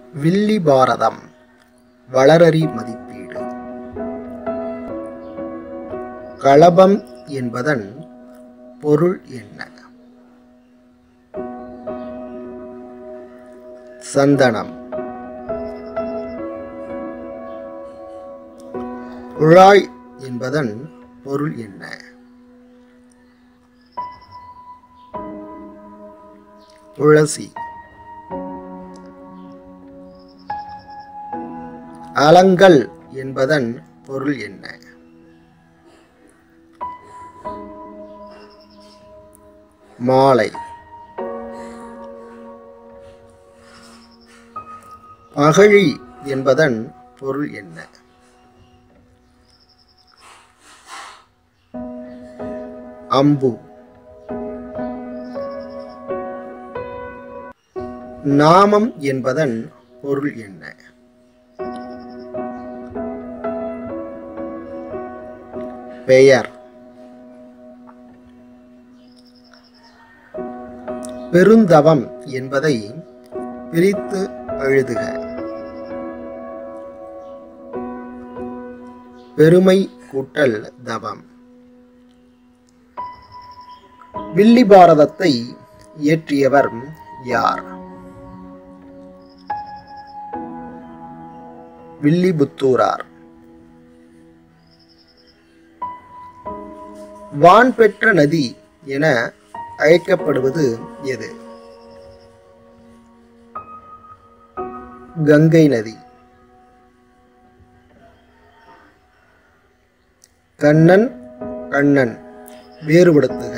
வில்லி பாரதம் வளரறி மதிப்பீடு களபம் என்பதன் பொருள் என்ன சந்தனம் குழாய் என்பதன் பொருள் என்ன துளசி அலங்கல் என்பதன் பொருள் என்ன மாலை அகழி என்பதன் பொருள் என்ன அம்பு நாமம் என்பதன் பொருள் என்ன பெயர் பெருந்தவம் என்பதை பிரித்து எழுதுக பெருமை கூட்டல் தவம் வில்லி பாரதத்தை இயற்றியவர் யார் வில்லிபுத்தூரார் வான் பெற்ற நதி என அழைக்கப்படுவது எது கங்கை நதி கண்ணன் கண்ணன் வேறுபடுத்துக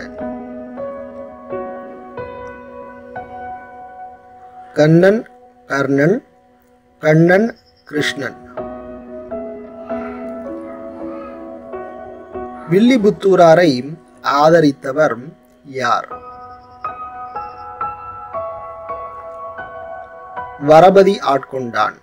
கண்ணன் கர்ணன் கண்ணன் கிருஷ்ணன் வில்லிபுத்தூராரை ஆதரித்தவர் யார் வரபதி ஆட்கொண்டான்